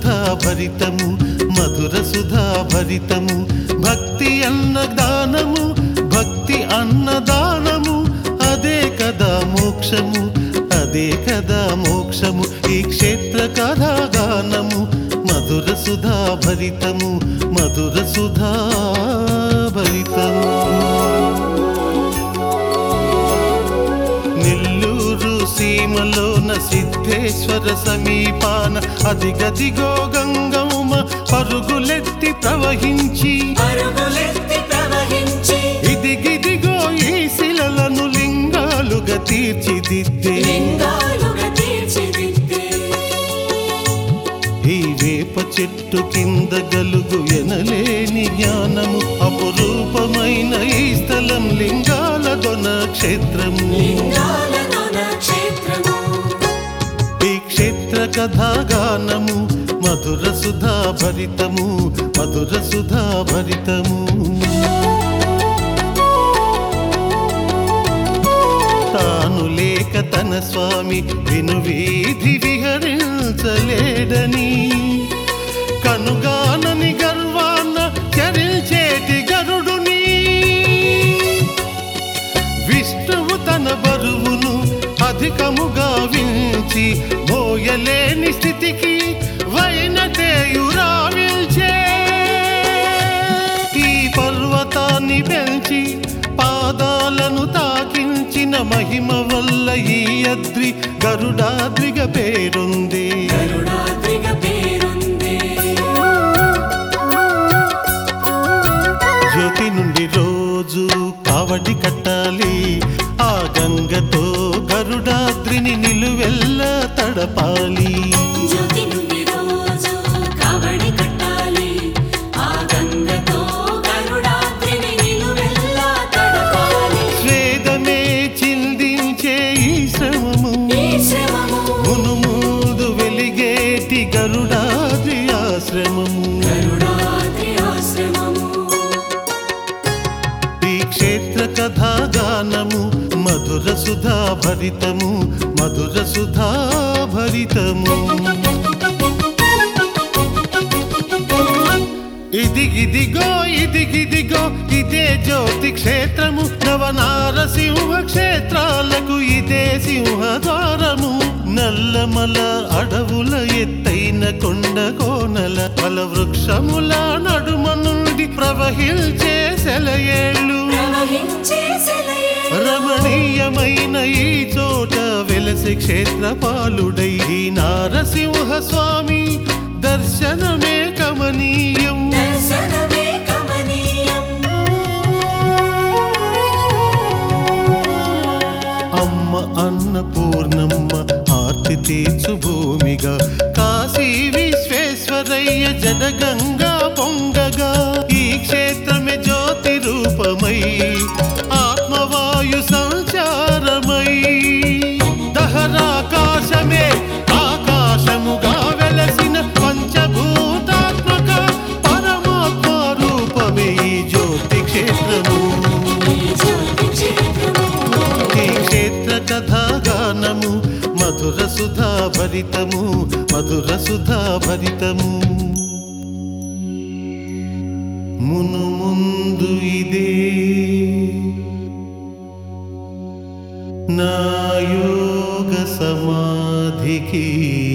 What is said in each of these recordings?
సుధా భరితము మధుర సుధా భరితము భక్తి అన్నదానము భక్తి అన్నదానము అదే కదా మోక్షము అదే కదా మోక్షము ఈ క్షేత్ర కథాగానము మధుర సుధా భరితము మధుర సుధా భరితము నెల్లూరు సీమలోన సిద్ధేశ్వర సమీపాన అదిగదిగో గంగమ్మ పరుగులెత్తి ప్రవహించి పరుగులెత్తి ప్రవహించి ఇదిగిదిగో ఈ శిలలను లింగాలుగా తీర్చిదిద్దే లింగాలుగా తీర్చిదిద్దే ఈ వేప చెట్టు కింద గలుగు ఎనలేని జ్ఞానము అపురూపమైన ఈ స్థలం లింగాల దొన క్షేత్రము లింగాలలోన క్షేత్రము ఈ క్షేత్ర కథాగానము మధుర సుధా భరితము మధుర సుధా భరితము తాను లేక తన స్వామి విను వీధి విహరించలేడని కనుగానని గర్వాన చరించేటి గరుడుని విష్ణువు తన బరువును అధికముగా వించి మోయలేని స్థితికి వైనతేయురావిల్చే ఈ పర్వతాన్ని పెంచి పాదాలను తాకించిన మహిమ వల్ల ఈ అద్రి గరుడాద్రిగా పేరుంది కరుణాద్రిగ పేరుంది జ్యోతి నుండి రోజు కావడి కట్టాలి ఆ గంగతో గరుడాద్రిని నిలువెల్ల తడపాలి జ్యోతి నుండి రోజు కావడి కట్టాలి ఆ గంగతో గరుడాద్రిని నిలువెల్లా తడపాలి స్వేదమే చిందించే ఈ శ్రమము ఈ శ్రమము మునుముదు వెలిగేటి గరుడాద్రి ఆశ్రమము గరుడాద్రి ఆశ్రమము ఈ క్షేత్ర కథాగానము మధుర సుధా భరితము మధుర సుధా భరితము ఇదిగిదిగో ఇదిగిదిగో ఇదే జ్యోతి క్షేత్రము నవనారసింహ క్షేత్రాలకు ఇదే సింహద్వారము నల్లమల అడవుల ఎత్తైన కొండ కోనల ఫల వృక్షముల నడుమ నుండి ప్రవహించే సెలయేళ్ళు ప్రవహించే సెలయేరు రమణీయమైన ఈ చోట వెలసి క్షేత్రపాలుడై ఈ నారసింహ స్వామి దర్శనమే కమనీయం దర్శనమే కమనీయం అమ్మ అన్నపూర్ణమ్మ ఆర్తి తీర్చు భూమిగా కాశీ విశ్వేశ్వరయ్య జనగంగా పొంగగా ఈ క్షేత్రమే జ్యోతి రూపమై ఆత్మవాయు సంచారమై దహరాకాశమే ఆకాశముగా వెలసిన పంచభూతాత్మక పరమాత్మ రూపమే ఈ జ్యోతి క్షేత్రము ఈ జ్యోతి క్షేత్రము ఈ క్షేత్ర కథాగానము మధుర సుధా భరితము మధుర సుధా భరితము మును ముందు ఇదే నా యోగ సమాధికి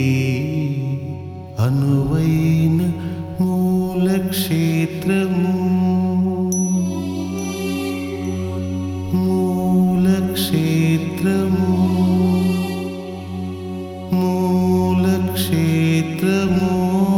అనువైన మూల క్షేత్రము మూలక్షేత్రము మూలక్షేత్రము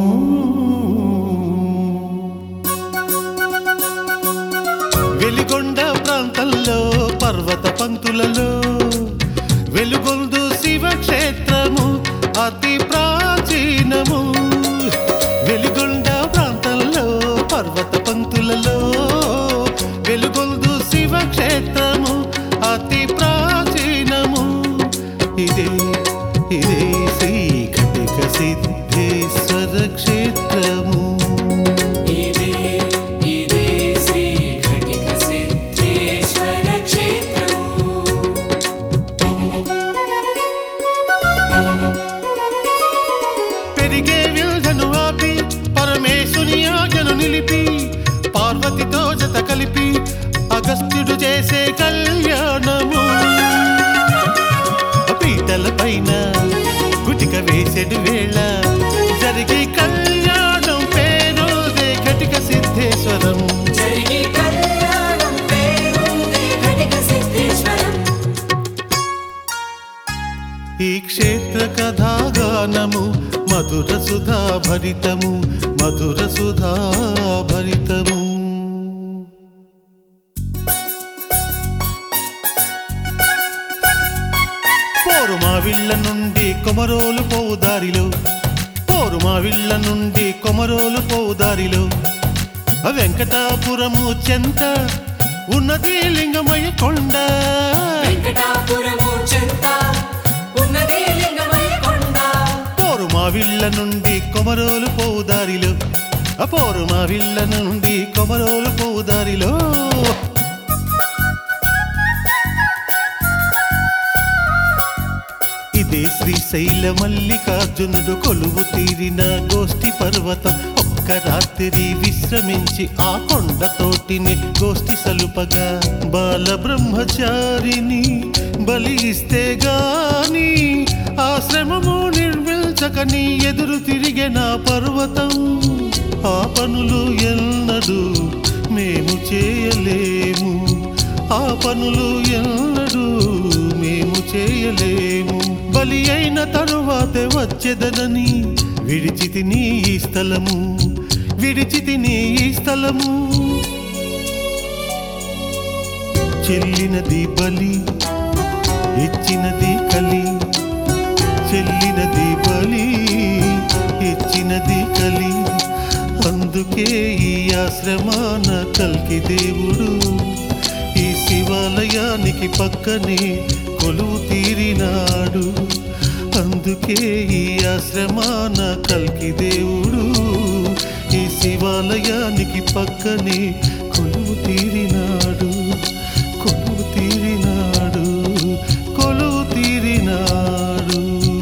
వెలిగొండ ప్రాంతంలో పర్వత పంక్తులలో వెలుగొందు శివక్షేత్రము అతి ప్రాచీనము వెలిగొండ ప్రాంతంలో పర్వత పంక్తులలో వెలుగొందు శివక్షేత్రము అతి ప్రాచీనము ఇదే ఇదే శ్రీ ఘటిక సిద్ధేశ్వర క్షేత్రము ఇదే ఇదే శ్రీ ఘటిక సిద్ధేశ్వర క్షేత్రము పెరిగే విల్ధను ఆ పైన గుటిక వేసెడు వేళ జరిగి కళ్యాణం పేరుదే ఘటిక సిద్ధేశ్వరం జరిగి కళ్యాణం పేరుంది ఘటిక సిద్ధేశ్వరం ఈ క్షేత్ర కథాగానము మధుర సుధా భరితము మధుర సుధా భరితము పోరు మా విళ్ళ నుండి కొమరోలు పోవు దారిలో పోరు మా విళ్ళ నుండి కొమరోలు పోవు దారిలో ఆ వెంకటాపురము చెంత ఉన్నది లింగమయ్య కొండ వెంకటాపురము చెంత ఉన్నది లింగమయ్య కొండ పోరు మా విళ్ళ నుండి కొమరోలు పోవు దారిలో ఆ పోరు మా విళ్ళ నుండి కొమరోలు పోవు దారిలో ఇదే శ్రీశైల మల్లికార్జునుడు కొలువు తీరిన గోష్ఠి పర్వతం ఒక్క రాత్రి విశ్రమించి ఆ కొండతోటిని గోష్ఠి సలుపగా బాల బ్రహ్మచారిని బలిస్తే గాని ఆశ్రమము నిర్మించకని ఎదురు తిరిగే నా పర్వతం ఆ పనులు ఎన్నడూ మేము చేయలేము ఆ పనులు ఎన్నడూ మేము చేయలేము బలి అయిన తరువాతే వచ్చేదనని విడిచితి నీ ఈ స్థలము విడిచితి నీ ఈ స్థలము చెల్లినది బలి ఇచ్చినది కలి చెల్లినది బలి ఇచ్చినది కలి అందుకే ఈ ఆశ్రమాన కల్కి దేవుడు ఈ శివాలయానికి పక్కనే కొలువు తీరినాడు అందుకే ఈ ఆశ్రమాన కల్కి దేవుడు ఈ శివాలయానికి పక్కనే కొలువు తీరినాడు కొలువు తీరినాడు కొలువు తీరినాడు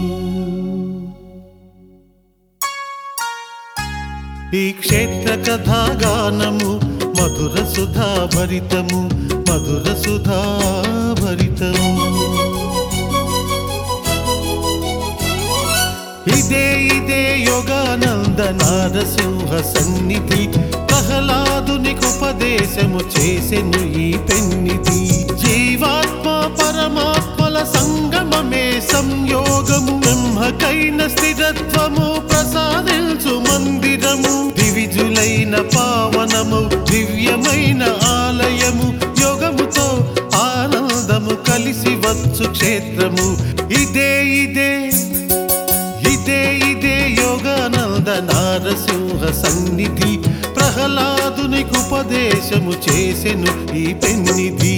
ఈ క్షేత్ర కథాగానము మధుర సుధా భరితము మధుర సుధా భరితము ఇదే ఇదే యోగానంద నారసింహ సన్నిధి ప్రహ్లాదునికి ఉపదేశము చేసెను ఈ పెన్నిధి జీవాత్మ పరమాత్మల సంగమమే సంయోగము బ్రహ్మకైన స్థిరత్వము ప్రసాదించు మందిరము దివిజులైన పావనము దివ్యమైన ఆలయము యోగముతో ఆనందము కలిసి వచ్చు క్షేత్రము ఇదే ఇదే ఇదే ఇదే యోగానంద నారసింహ సన్నిధి ప్రహ్లాదునికి ఉపదేశము చేసెను ఈ పెన్నిధి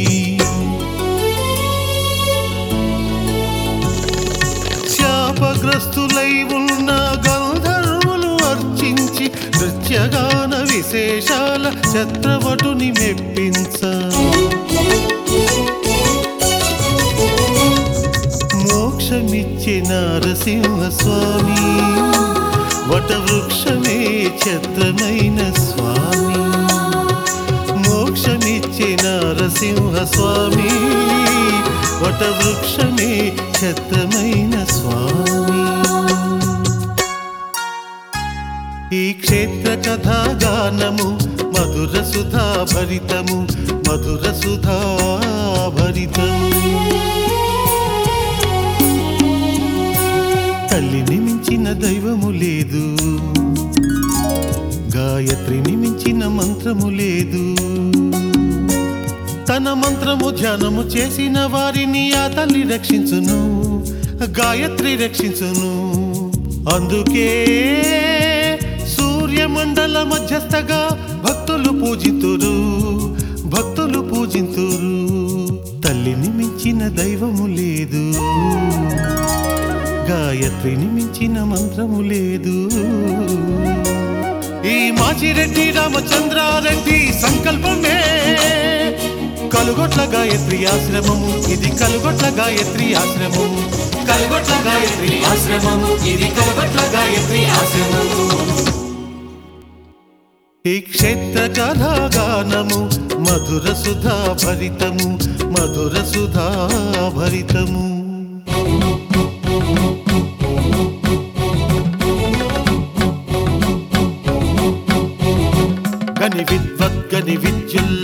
శాపగ్రస్తులై ఉన్న గంధర్వులు అర్చించి నృత్యగాన విశేషాల చత్రవటుని మెప్పించ మోక్షమిచ్చే నారసింహ స్వామి వటవృక్షమే ఛత్రమైన స్వామి మోక్షమిచ్చే నారసింహ స్వామి వటవృక్షమే ఛత్రమైన స్వామి ఈ క్షేత్ర కథాగానము మధుర సుధా భరితము మధుర సుధా భరితము తల్లిని మించిన దైవము లేదు గాయత్రిని మించిన మంత్రము లేదు తన మంత్రము ధ్యానము చేసిన వారిని ఆ తల్లి రక్షించును గాయత్రి రక్షించును అందుకే సూర్యమండల మధ్యస్థగా భక్తులు పూజితురు భక్తులు పూజింతురు తల్లిని మించిన దైవము లేదు గాయత్రిని మించిన మంత్రము లేదు ఈ మాచిరెడ్డి రామచంద్రారెడ్డి సంకల్పమే కలుగొట్ల గాయత్రి ఆశ్రమము ఇది కలుగొట్ల గాయత్రి ఆశ్రమము కల్గొట్ల గాయత్రి ఆశ్రమము ఇది కల్గొట్ల గాయత్రి ఆశ్రమము ఈ క్షేత్ర కథాగానము మధుర సుధా భరితము మధుర సుధా భరితము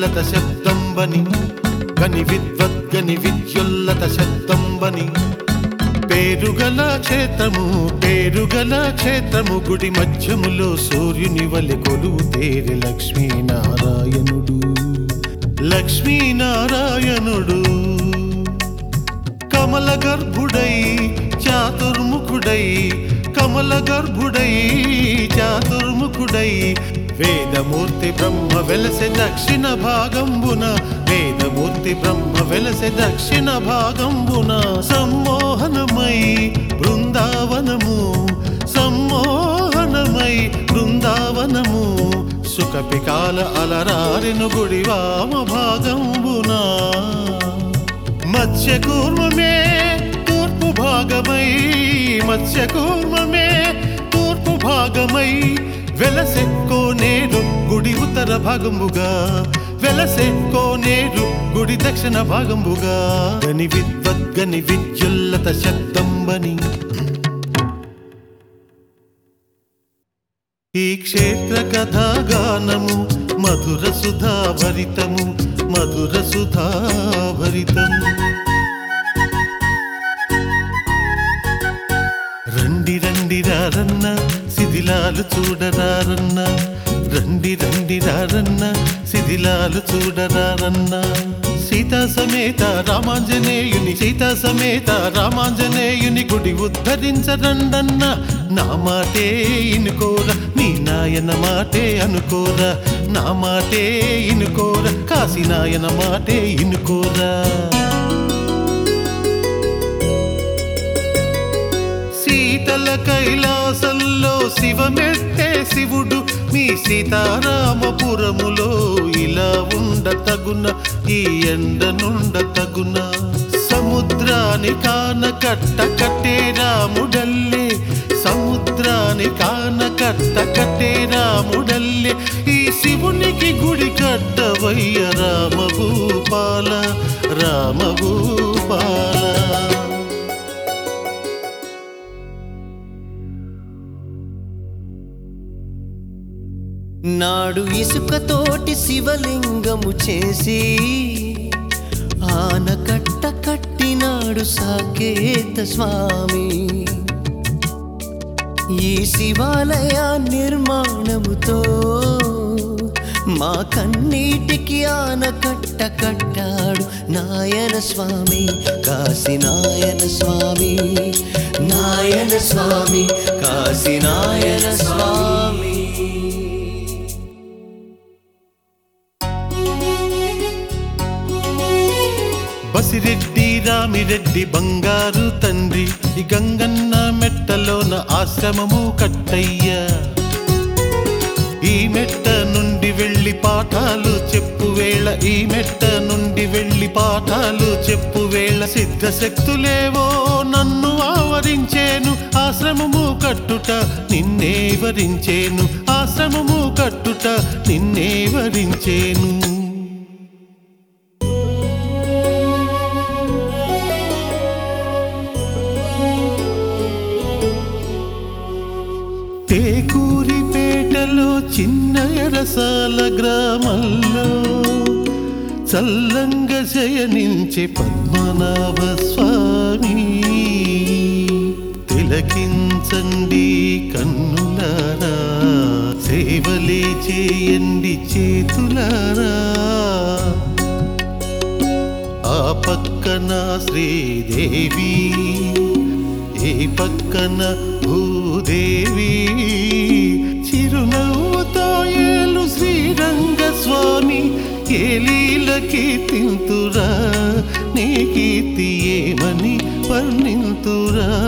విద్యుల్లత శబ్దంబని గని విద్వద్గని విద్యుల్లత శబ్దంబని పేరుగల క్షేత్రము పేరుగల క్షేత్రము గుడి మధ్యములో సూర్యుని వలె కొలువు తేరి లక్ష్మీనారాయణుడు లక్ష్మీనారాయణుడు కమల గర్భుడై చాతుర్ముఖుడై కమల గర్భుడై చాతుర్ముఖుడై వేదమూర్తి బ్రహ్మ వెలసె దక్షిణ భాగంబున వేదమూర్తి బ్రహ్మ వెలసె దక్షిణ భాగంబున సమ్మోహనమై బృందావనము సమ్మోహనమై బృందావనము సుఖపికాల అలరారెను గుడి వామ భాగంబునా మత్స్యకూర్మమే తూర్పు భాగమై మత్స్యకూర్మమే తూర్పు భాగమై వెలసెక్కో నేడు గుడి ఉత్తర భాగంబుగా వెలసెక్కో నేడు గుడి దక్షిణ భాగంబుగా గని విద్వద్గని విద్యుల్లత శబ్దంబని ఈ క్షేత్ర కథాగానము మధుర సుధాభరితము మధుర సుధాభరితము రండి రండి రారన్న శిథిలాలు చూడరారన్న రండి రండి రారన్న శిథిలాలు చూడరారన్న సీతా సమేత రామాంజనేయుని సీతా సమేత రామాంజనేయుని గుడి ఉద్ధరించరండన్న నా మాటే ఇనుకోర నీ నాయన మాటే అనుకోరా నా మాటే ఇనుకోర కాశీ నాయన మాటే ఇనుకోరా శీతల కైలాసంలో శివమెట్టే శివుడు మీ సీతారామపురములో ఇలా ఉండ తగున ఈ ఎండ నుండ తగున సముద్రాని కాన కట్ట కట్టే రాముడల్లే సముద్రాని కాన కట్ట కట్టే రాముడల్లే ఈ శివునికి గుడి కట్టవయ్య రామభూపాల రామభూపాల నాడు ఇసుకతోటి శివలింగము చేసి ఆనకట్ట కట్టినాడు సాకేత స్వామి ఈ శివాలయ నిర్మాణముతో మా కన్నీటికి ఆనకట్ట కట్టాడు నాయన స్వామి కాశీ నాయన స్వామి నాయన స్వామి కాశీ నాయన స్వామి బసిరెడ్డి రామిరెడ్డి బంగారు తండ్రి ఈ గంగన్న మెట్టలోన ఆశ్రమము కట్టయ్యా ఈ మెట్ట నుండి వెళ్ళి పాఠాలు చెప్పు వేళ ఈ మెట్ట నుండి వెళ్ళి పాఠాలు చెప్పు వేళ సిద్ధ శక్తులేవో నన్ను ఆవరించేను ఆశ్రమము కట్టుట నిన్నే వరించేను ఆశ్రమము కట్టుట నిన్నే వరించేను తేకూరిపేటలో చిన్న ఎరసాల గ్రామంలో చల్లంగ శయనించే పద్మనాభ స్వామి తిలకించండి కన్నులారా సేవలే చేయండి చేతులారా ఆ పక్కన శ్రీదేవి ఏ పక్కన భూదేవి చిరునవ్వుతో ఏలు శ్రీరంగ స్వామి ఏ లీలకి తింతురా నీ కీర్తి ఏమని వర్ణింతురా